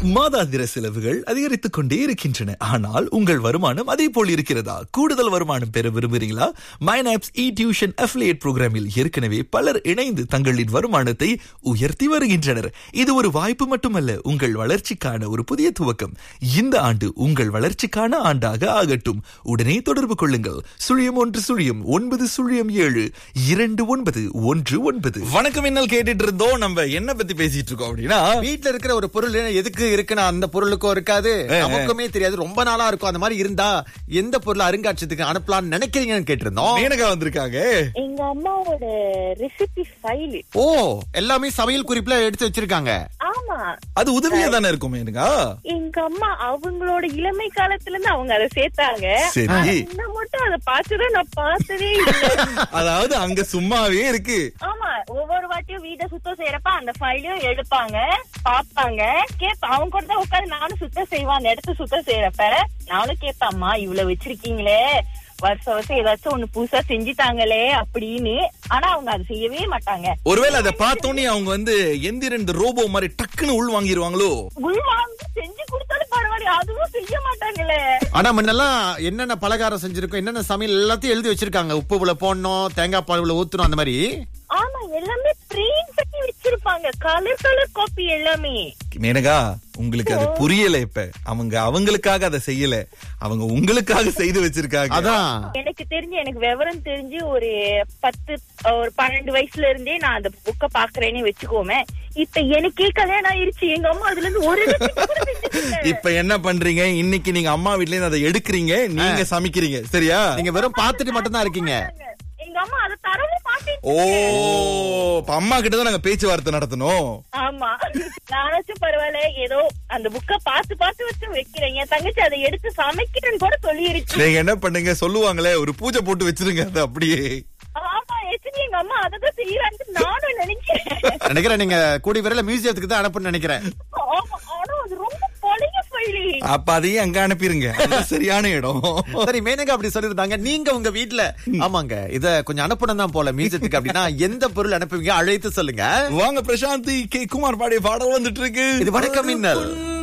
மாதாந்திர செலவுகள் அதிகரித்துக் கொண்டே இருக்கின்றன ஆனால் உங்கள் வருமானம் அதே போல் இருக்கிறதா கூடுதல் வருமானம் பெற விரும்புகிறீங்களா மைனாப்ஸ் இ டியூஷன் அஃபிலியேட் புரோகிராமில் ஏற்கனவே பலர் இணைந்து தங்களின் வருமானத்தை உயர்த்தி வருகின்றனர் இது ஒரு வாய்ப்பு மட்டுமல்ல உங்கள் வளர்ச்சிக்கான ஒரு புதிய துவக்கம் இந்த ஆண்டு உங்கள் வளர்ச்சிக்கான ஆண்டாக ஆகட்டும் உடனே தொடர்பு கொள்ளுங்கள் சுழியம் ஒன்று சுழியம் ஒன்பது சுழியம் ஏழு இரண்டு ஒன்பது ஒன்று ஒன்பது வணக்கம் என்னல் கேட்டுட்டு இருந்தோம் நம்ம என்ன பத்தி பேசிட்டு இருக்கோம் அப்படின்னா வீட்ல இருக்கிற ஒரு பொருள் எதுக்கு இருக்குன்னா அந்த பொருளுக்கும் இருக்காது நமக்குமே தெரியாது ரொம்ப நாளா இருக்கும் அந்த மாதிரி இருந்தா எந்த பொருள் அருங்காட்சியத்துக்கு அனுப்பலாம்னு நினைக்கிறீங்கன்னு கேட்டிருந்தோம் மேனகா வந்திருக்காங்க எங்க அம்மாவோட ரெசிபி ஃபைல் ஓ எல்லாமே சமையல் குறிப்புல எடுத்து வச்சிருக்காங்க ஆமா அது உதவியா தானே இருக்கும் மேனகா எங்க அம்மா அவங்களோட இளமை காலத்துல இருந்து அவங்க அதை சேர்த்தாங்க சரி இன்னும் மட்டும் அதை பார்த்துதான் நான் பார்த்ததே இல்லை அதாவது அங்க சும்மாவே இருக்கு ஆமா ஒவ்வொரு வாட்டியும் வீட்டை சுத்தம் செய்யறப்ப அந்த ஃபைலையும் எடுப்பாங்க பாப்பாங்க கேப்ப அவங்க கூட தான் உட்காந்து நானும் சுத்தம் செய்வேன் அந்த இடத்த சுத்தம் செய்யறப்ப நானும் கேட்பேன் அம்மா இவ்வளவு வச்சிருக்கீங்களே வருஷம் வருஷம் ஏதாச்சும் ஒண்ணு புதுசா செஞ்சுட்டாங்களே அப்படின்னு ஆனா அவங்க அதை செய்யவே மாட்டாங்க ஒருவேளை அதை பார்த்தோன்னே அவங்க வந்து எந்திர இந்த ரோபோ மாதிரி டக்குன்னு உள் வாங்கிருவாங்களோ உள்வாங்கி செஞ்சு கொடுத்தாலும் பரவாயில்ல அதுவும் செய்ய மாட்டாங்களே ஆனா முன்னெல்லாம் என்னென்ன பலகாரம் செஞ்சிருக்கோம் என்னென்ன சமையல் எல்லாத்தையும் எழுதி வச்சிருக்காங்க உப்பு உள்ள போடணும் தேங்காய் பால் உள்ள ஊத்தணும் அந்த மாதிரி ஆமா எல்லாமே பிரிண்ட் பண்ணி வச்சிருப்பாங்க கலர் கலர் காப்பி எல்லாமே மேனகா உங்களுக்கு அது புரியல இப்ப அவங்க அவங்களுக்காக அதை செய்யல அவங்க உங்களுக்காக செய்து வச்சிருக்காங்க அதான் எனக்கு தெரிஞ்சு எனக்கு விவரம் தெரிஞ்சு ஒரு பத்து ஒரு பன்னெண்டு வயசுல இருந்தே நான் அந்த புக்க பாக்குறேன்னு வச்சுக்கோமே இப்ப எனக்கே கல்யாணம் ஆயிருச்சு எங்க அம்மா அதுல இருந்து ஒரு recipe கூட செஞ்சது இல்ல. இப்ப என்ன பண்றீங்க இன்னைக்கு நீங்க அம்மா வீட்ல இருந்து அதை எடுக்கிறீங்க நீங்க சமைக்கிறீங்க சரியா நீங்க வெறும் பார்த்துட்டு மட்டும்தான் இருக்கீங்க எங்க அம்மா அதை தரவும் மாட்டேன் ஓ இப்ப அம்மா கிட்ட தான் நாங்க பேச்சுவார்த்தை நடத்தணும் ஆமா நானாச்சும் பரவாயில்ல ஏதோ அந்த புக்க பார்த்து பார்த்து வச்சு வைக்கிறேன் என் தங்கச்சி அதை எடுத்து சமைக்கிறேன்னு கூட சொல்லிருச்சு நீங்க என்ன பண்ணுங்க சொல்லுவாங்களே ஒரு பூஜை போட்டு வச்சிருங்க அது அப்படியே ஆமா எத்தனை எங்க அம்மா அதை செய்யறான்னு நானும் நினைக்கிறேன் நினைக்கிறேன் நீங்க கூடி விரையில மியூசியத்துக்கு தான் அனுப்புன்னு நினைக்கிறேன் ஆமா ஆனா அது ரொம்ப பழைய ஃபைலி அப்ப அதையும் அங்க அனுப்பிருங்க அது சரியான இடம் சரி மேனகா அப்படி சொல்லிருந்தாங்க நீங்க உங்க வீட்ல ஆமாங்க இத கொஞ்சம் அனுப்பணும் தான் போல மியூசியத்துக்கு அப்படின்னா எந்த பொருள் அனுப்புவீங்க அழைத்து சொல்லுங்க வாங்க பிரசாந்தி கே குமார் பாடிய பாடல் வந்துட்டு இருக்கு இது வணக்கம் மின்னல்